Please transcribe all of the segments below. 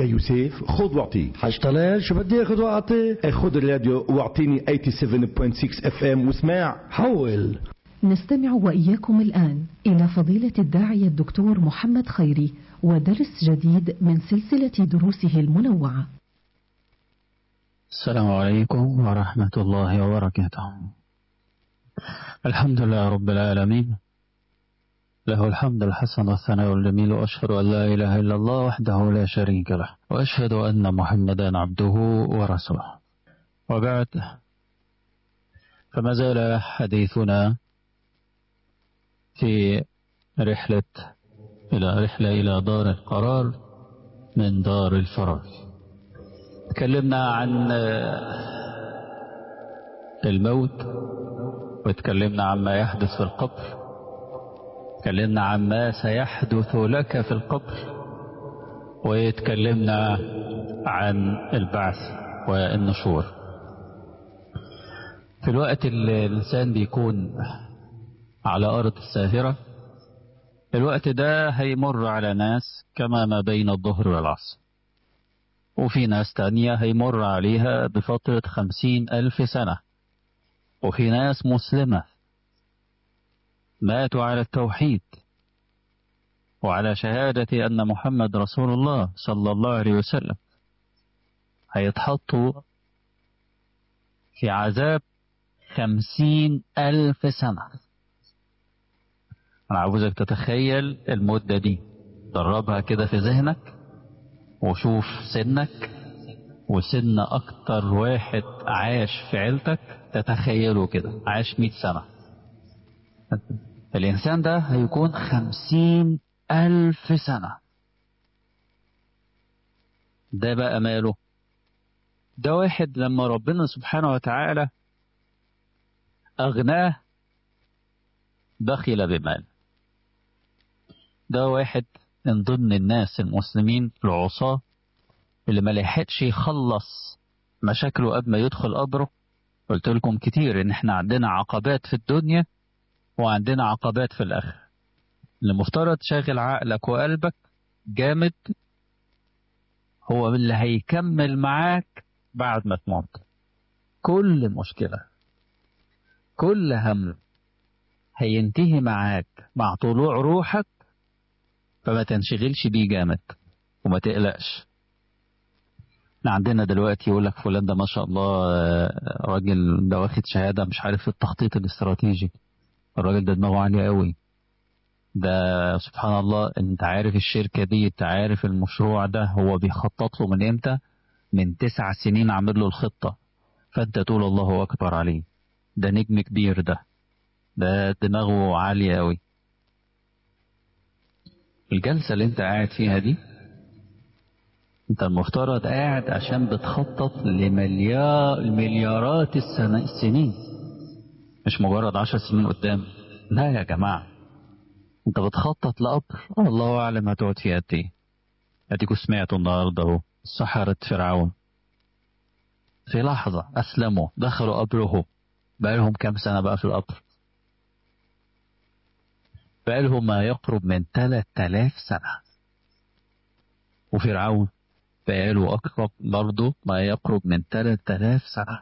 يوسف خذ واعطي حاج طلال شو بدي اخذ واعطي إيه، خذ الراديو واعطيني 87.6 اف ام واسمع حول نستمع وإياكم الآن إلى فضيلة الداعية الدكتور محمد خيري ودرس جديد من سلسلة دروسه المنوعة السلام عليكم ورحمة الله وبركاته الحمد لله رب العالمين له الحمد الحسن والثناء الجميل وأشهد أن لا إله إلا الله وحده لا شريك له وأشهد أن محمدا عبده ورسوله وبعد فما زال حديثنا في رحلة إلى رحلة إلى دار القرار من دار الفرار تكلمنا عن الموت وتكلمنا عما يحدث في القبر تكلمنا عن ما سيحدث لك في القبر ويتكلمنا عن البعث والنشور في الوقت اللي الإنسان بيكون على أرض الساهرة الوقت ده هيمر على ناس كما ما بين الظهر والعصر وفي ناس تانية هيمر عليها بفترة خمسين ألف سنة وفي ناس مسلمة ماتوا على التوحيد وعلى شهادة أن محمد رسول الله صلى الله عليه وسلم هيتحطوا في عذاب خمسين ألف سنة أنا عاوزك تتخيل المدة دي دربها كده في ذهنك وشوف سنك وسن أكتر واحد عاش في عيلتك تتخيله كده عاش مئة سنة الإنسان ده هيكون خمسين ألف سنة ده بقى ماله ده واحد لما ربنا سبحانه وتعالى أغناه بخل بمال ده واحد من ضمن الناس المسلمين العصاة اللي ما لحقش يخلص مشاكله قبل ما يدخل قبره قلت لكم كتير ان احنا عندنا عقبات في الدنيا وعندنا عقبات في الاخره اللي مفترض شاغل عقلك وقلبك جامد هو اللي هيكمل معاك بعد ما تموت كل مشكلة كل هم هينتهي معاك مع طلوع روحك فما تنشغلش بيه جامد وما تقلقش احنا عندنا دلوقتي يقول لك فلان ده ما شاء الله راجل ده واخد شهاده مش عارف في التخطيط الاستراتيجي الراجل ده دماغه عاليه قوي ده سبحان الله انت عارف الشركه دي انت عارف المشروع ده هو بيخطط له من امتى من تسع سنين عامل له الخطه فانت تقول الله اكبر عليه ده نجم كبير ده ده دماغه عاليه قوي الجلسه اللي انت قاعد فيها دي انت المفترض قاعد عشان بتخطط لمليار مليارات السنة السنين مش مجرد عشر سنين قدام لا يا جماعة انت بتخطط لقبر الله اعلم هتقعد فيه قد ايه اديكوا سمعتوا النهارده اهو سحرة فرعون في لحظة أسلموا دخلوا قبره بقالهم كام سنة بقى في القبر بقالهم ما يقرب من 3000 سنة وفرعون بقاله أقرب برضه ما يقرب من 3000 سنة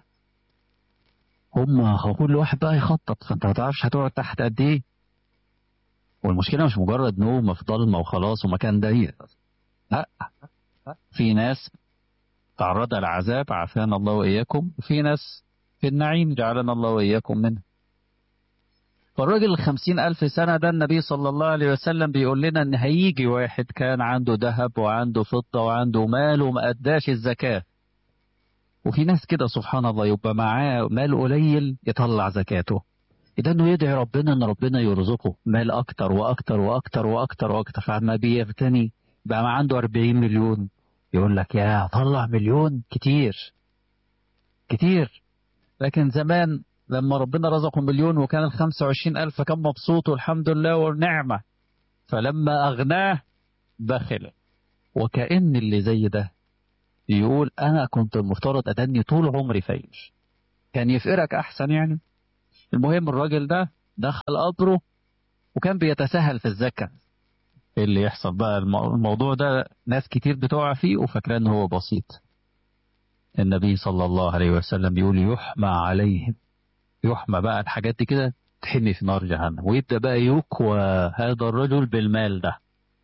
هم كل واحد بقى يخطط فانت ما تعرفش هتقعد تحت قد ايه والمشكلة مش مجرد نوم في ضلمة وخلاص ومكان ضيق لا في ناس تعرض لعذاب عافانا الله وإياكم وفي ناس في النعيم جعلنا الله وإياكم منه فالراجل الخمسين ألف سنة ده النبي صلى الله عليه وسلم بيقول لنا إن هيجي واحد كان عنده ذهب وعنده فضة وعنده مال وما أداش الزكاة وفي ناس كده سبحان الله يبقى معاه مال قليل يطلع زكاته إذا إنه يدعي ربنا إن ربنا يرزقه مال أكتر وأكتر وأكتر وأكتر وأكتر فما بيغتني بقى ما عنده 40 مليون يقول لك يا طلع مليون كتير كتير لكن زمان لما ربنا رزقه مليون وكان ال 25 ألف كان مبسوط والحمد لله والنعمة فلما أغناه بخل وكأن اللي زي ده يقول أنا كنت المفترض أدني طول عمري فايش كان يفقرك أحسن يعني المهم الراجل ده دخل قبره وكان بيتساهل في الزكاة ايه اللي يحصل بقى الم- الموضوع ده ناس كتير بتقع فيه وفاكراه ان هو بسيط النبي صلى الله عليه وسلم يقول يحمى عليهم يحمى بقى الحاجات دي كده تحمي في نار جهنم ويبدأ بقى يكوى هذا الرجل بالمال ده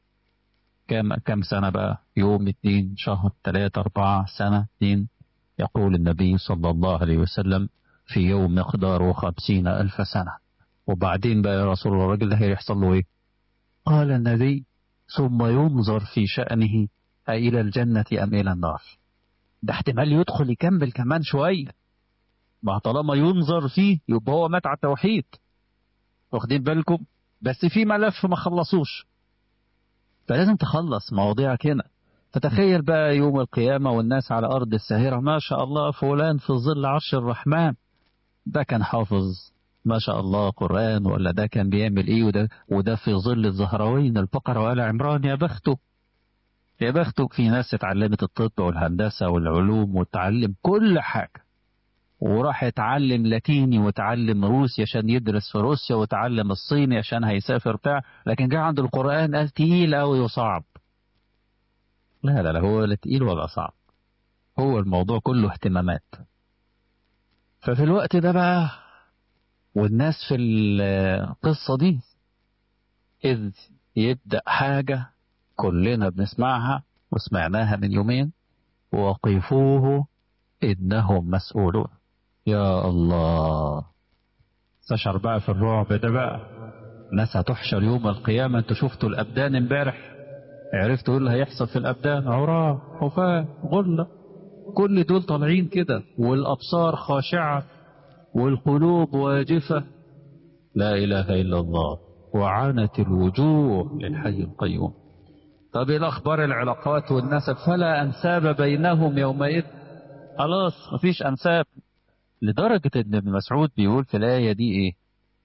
كم كم سنة بقى يوم اتنين شهر تلاتة أربعة سنة اتنين يقول النبي صلى الله عليه وسلم في يوم مقداره خمسين ألف سنة وبعدين بقى يا رسول الله الراجل ده هيحصل له ايه قال النبي ثم ينظر في شأنه أإلى الجنة أم إلى النار ده احتمال يدخل يكمل كمان شوية ما طالما ينظر فيه يبقى هو مات على التوحيد واخدين بالكم بس في ملف ما خلصوش فلازم تخلص مواضيعك هنا فتخيل بقى يوم القيامة والناس على أرض الساهرة ما شاء الله فلان في ظل عرش الرحمن ده كان حافظ ما شاء الله قرآن ولا ده كان بيعمل ايه وده, وده في ظل الزهراوين البقرة وآل عمران يا بخته يا بخته في ناس اتعلمت الطب والهندسة والعلوم وتعلم كل حاجة وراح يتعلم لاتيني وتعلم روسي عشان يدرس في روسيا وتعلم الصيني عشان هيسافر بتاع لكن جه عند القرآن قال تقيل قوي وصعب لا لا لا هو لا تقيل ولا صعب هو الموضوع كله اهتمامات ففي الوقت ده بقى والناس في القصة دي إذ يبدأ حاجة كلنا بنسمعها وسمعناها من يومين وقفوه إنهم مسؤولون يا الله استشعر بقى في الرعب ده بقى ناس هتحشر يوم القيامة انتوا شفتوا الأبدان امبارح عرفتوا ايه اللي هيحصل في الأبدان عراة حفاة غلة كل دول طالعين كده والأبصار خاشعة والقلوب واجفة لا إله إلا الله وعانت الوجوه للحي القيوم طب إيه الأخبار العلاقات والنسب فلا أنساب بينهم يومئذ خلاص مفيش أنساب لدرجة إن ابن مسعود بيقول في الآية دي إيه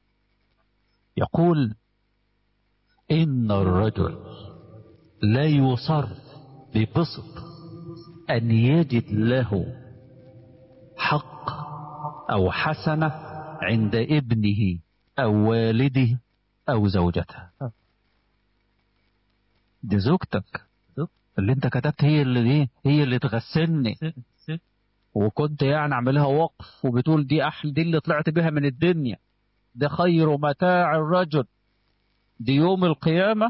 يقول إن الرجل لا يصر ببسط أن يجد له حق أو حسنة عند ابنه أو والده أو زوجته دي زوجتك اللي انت كتبت هي اللي ايه هي اللي تغسلني وكنت يعني عاملها وقف وبتقول دي احل دي اللي طلعت بها من الدنيا ده خير متاع الرجل دي يوم القيامة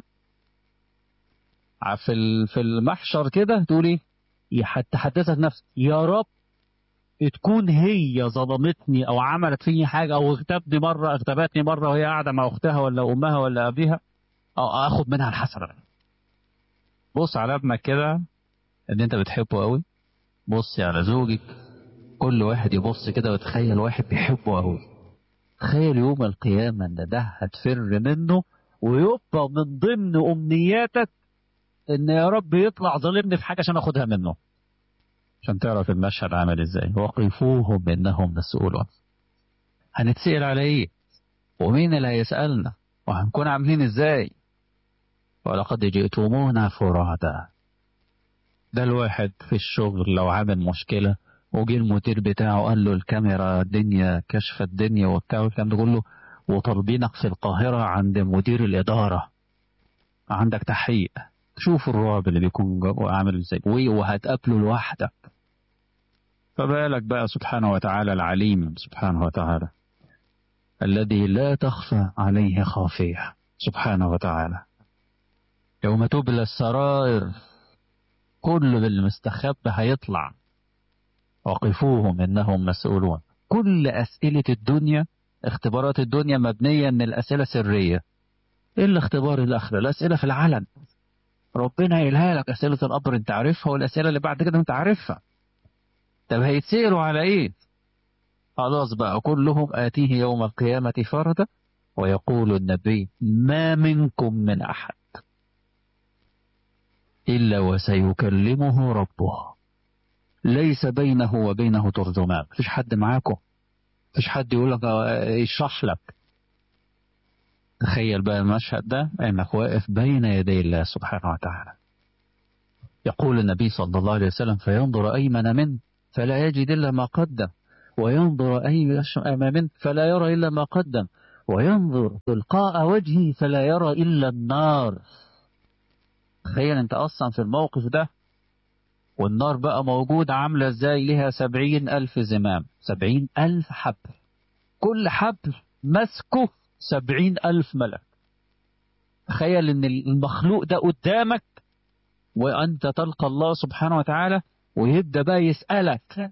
في ال- في المحشر كده تقول ايه تحدثت نفسك يا رب تكون هي ظلمتني او عملت فيني حاجه او اغتابني مره اغتابتني مره وهي قاعده مع اختها ولا امها ولا ابيها او اخد منها الحسنه بص على ابنك كده ان انت بتحبه قوي بص على زوجك كل واحد يبص كده ويتخيل واحد بيحبه قوي تخيل يوم القيامه ان ده هتفر منه ويبقى من ضمن امنياتك ان يا رب يطلع ظالمني في حاجه عشان اخدها منه عشان تعرف المشهد عامل ازاي وقفوهم انهم مسؤولون هنتسأل على ايه ومين اللي هيسألنا وهنكون عاملين ازاي ولقد جئتمونا فرادا ده الواحد في الشغل لو عامل مشكلة وجي المدير بتاعه قال له الكاميرا الدنيا كشف الدنيا وبتاع والكلام ده كله وطالبينك في القاهرة عند مدير الإدارة عندك تحقيق شوف الرعب اللي بيكون جوه عامل ازاي وهتقابله لوحدك فبالك بقى سبحانه وتعالى العليم سبحانه وتعالى الذي لا تخفى عليه خافية سبحانه وتعالى يوم تبلى السرائر كل المستخبى هيطلع وقفوهم انهم مسؤولون كل اسئلة الدنيا اختبارات الدنيا مبنية ان الاسئلة سرية الا اختبار الاخرة الاسئلة في العلن ربنا يلها لك اسئلة القبر انت عارفها والاسئلة اللي بعد كده انت عارفها طب هيتسألوا على ايه خلاص بقى كلهم آتيه يوم القيامة فردا ويقول النبي ما منكم من أحد إلا وسيكلمه ربه ليس بينه وبينه ترجمان مفيش حد معاكم مفيش حد يقول لك يشرح لك تخيل بقى المشهد ده انك واقف بين يدي الله سبحانه وتعالى يقول النبي صلى الله عليه وسلم فينظر أيمن منه فلا يجد إلا ما قدم وينظر أي أمام فلا يرى إلا ما قدم وينظر تلقاء وجهه فلا يرى إلا النار تخيل انت اصلا في الموقف ده والنار بقى موجودة عاملة ازاي ليها سبعين ألف زمام سبعين ألف حبل كل حبل مسكه سبعين ألف ملك تخيل ان المخلوق ده قدامك وانت تلقى الله سبحانه وتعالى ويبدأ بقى يسألك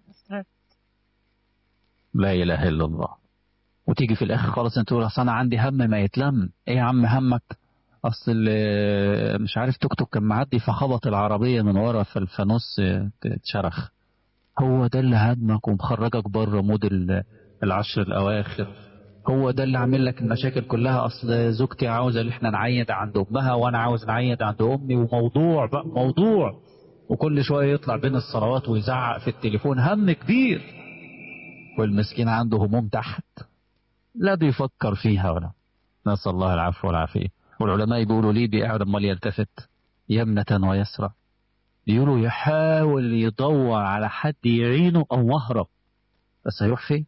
لا إله إلا الله وتيجي في الآخر خالص انت تقول أصل أنا عندي هم ما يتلم إيه يا عم همك أصل مش عارف توك توك كان معدي فخبط العربية من ورا فالفانوس اتشرخ هو ده اللي هدمك ومخرجك بره مود العشر الأواخر هو ده اللي عامل لك المشاكل كلها أصل زوجتي عاوزة إن إحنا نعيد عند أمها وأنا عاوز نعيد عند أمي وموضوع بقى موضوع وكل شوية يطلع بين الصلوات ويزعق في التليفون هم كبير والمسكين عنده هموم تحت لا بيفكر فيها ولا نسأل الله العفو والعافية والعلماء بيقولوا ليه بيقعد امال يلتفت يمنة ويسرى بيقولوا يحاول يدور على حد يعينه أو مهرب بس هيروح فين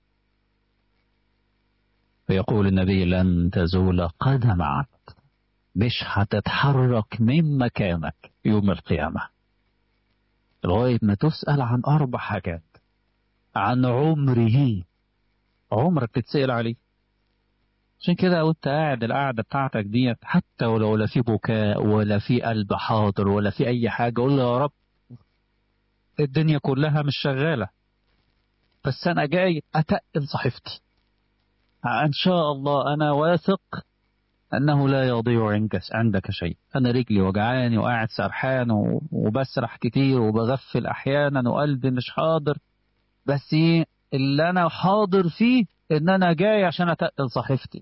فيقول النبي لن تزول قدم عبد مش هتتحرك من مكانك يوم القيامة لغاية ما تسأل عن أربع حاجات عن عمره عمرك تتسأل عليه عشان كده وانت قاعد القعدة بتاعتك ديت حتى ولو لا في بكاء ولا في قلب حاضر ولا في أي حاجة قول له يا رب الدنيا كلها مش شغالة بس أنا جاي أتقل صحيفتي إن شاء الله أنا واثق أنه لا يضيع عندك عندك شيء أنا رجلي وجعاني وقاعد سرحان وبسرح كتير وبغفل أحيانا وقلبي مش حاضر بس اللي أنا حاضر فيه إن أنا جاي عشان أتقل صحيفتي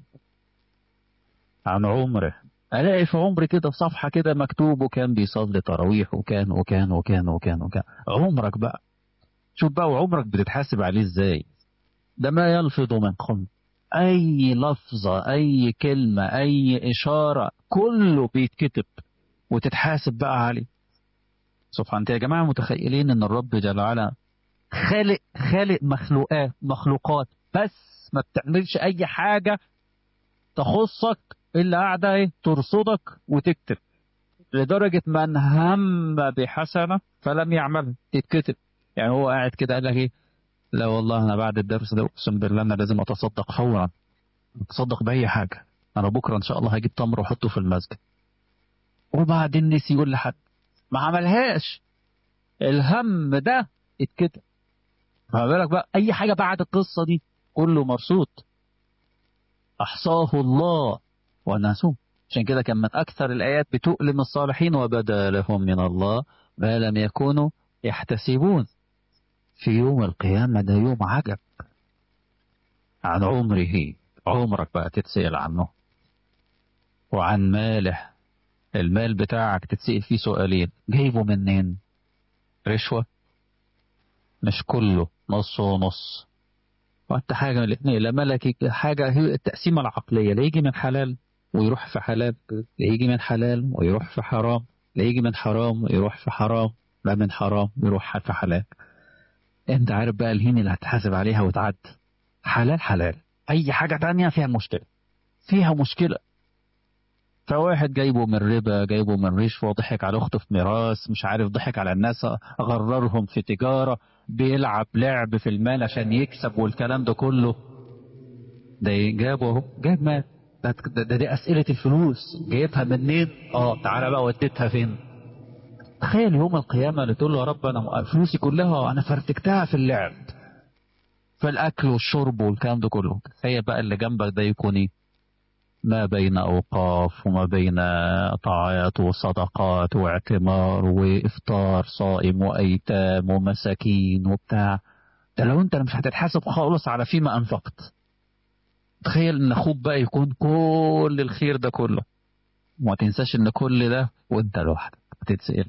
عن عمره ألاقي في عمري كده في صفحة كده مكتوب وكان بيصلي تراويح وكان وكان وكان وكان وكان عمرك بقى شوف بقى وعمرك بتتحاسب عليه إزاي ده ما يلفظ من قلب أي لفظة أي كلمة أي إشارة كله بيتكتب وتتحاسب بقى عليه سبحان انت يا جماعة متخيلين ان الرب جل وعلا خالق خالق مخلوقات مخلوقات بس ما بتعملش اي حاجة تخصك الا قاعدة ايه ترصدك وتكتب لدرجة من هم بحسنة فلم يعملها تتكتب يعني هو قاعد كده قال لك ايه لا والله انا بعد الدرس ده اقسم بالله انا لازم اتصدق فورا اتصدق باي حاجة انا بكرة ان شاء الله هجيب تمر واحطه في المسجد وبعدين نسي يقول لحد ما عملهاش الهم ده اتكتب فما بالك بقى اي حاجة بعد القصة دي كله مرصود احصاه الله ونسوه عشان كده كان من اكثر الايات بتؤلم الصالحين وبدا لهم من الله ما لم يكونوا يحتسبون في يوم القيامة ده يوم عجب عن عمره عمرك بقى تتسأل عنه وعن ماله المال بتاعك تتسأل فيه سؤالين جايبه منين رشوة مش كله نص ونص وانت حاجة من الاثنين لا ملكي حاجة هي التقسيمة العقلية لا يجي من حلال ويروح في حلال لا يجي من حلال ويروح في حرام لا يجي من حرام ويروح في حرام لا من حرام يروح في حلال انت عارف بقى الهين اللي هتحاسب عليها وتعدي حلال حلال اي حاجة تانية فيها مشكلة فيها مشكلة فواحد جايبه من ربا جايبه من رشوة ضحك على اخته في ميراث مش عارف ضحك على الناس غررهم في تجارة بيلعب لعب في المال عشان يكسب والكلام ده كله ده جابه اهو جاب مال ده, ده, ده دي اسئلة الفلوس جايبها منين اه تعالى بقى وديتها فين تخيل يوم القيامة اللي تقول له يا رب انا فلوسي كلها انا فرتكتها في اللعب في الاكل والشرب والكلام ده كله تخيل بقى اللي جنبك ده يكون ايه ما بين أوقاف وما بين طاعات وصدقات واعتمار وإفطار صائم وأيتام ومساكين وبتاع ده لو أنت مش هتتحاسب خالص على فيما أنفقت تخيل إن أخوك بقى يكون كل الخير ده كله وما تنساش إن كل ده وأنت لوحدك بتتسأل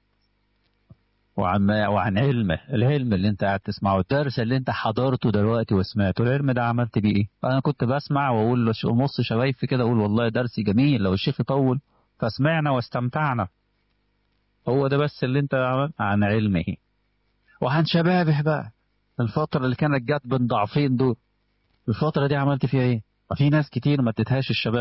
وعن وعن علمه العلم اللي انت قاعد تسمعه الدرس اللي انت حضرته دلوقتي وسمعته العلم ده عملت بيه ايه انا كنت بسمع واقول له نص شبايفي كده اقول والله درس جميل لو الشيخ يطول فسمعنا واستمتعنا هو ده بس اللي انت عمل عن علمه وعن شبابه بقى الفترة اللي كانت جت بين ضعفين دول الفترة دي عملت فيها ايه في ناس كتير ما اديتهاش الشباب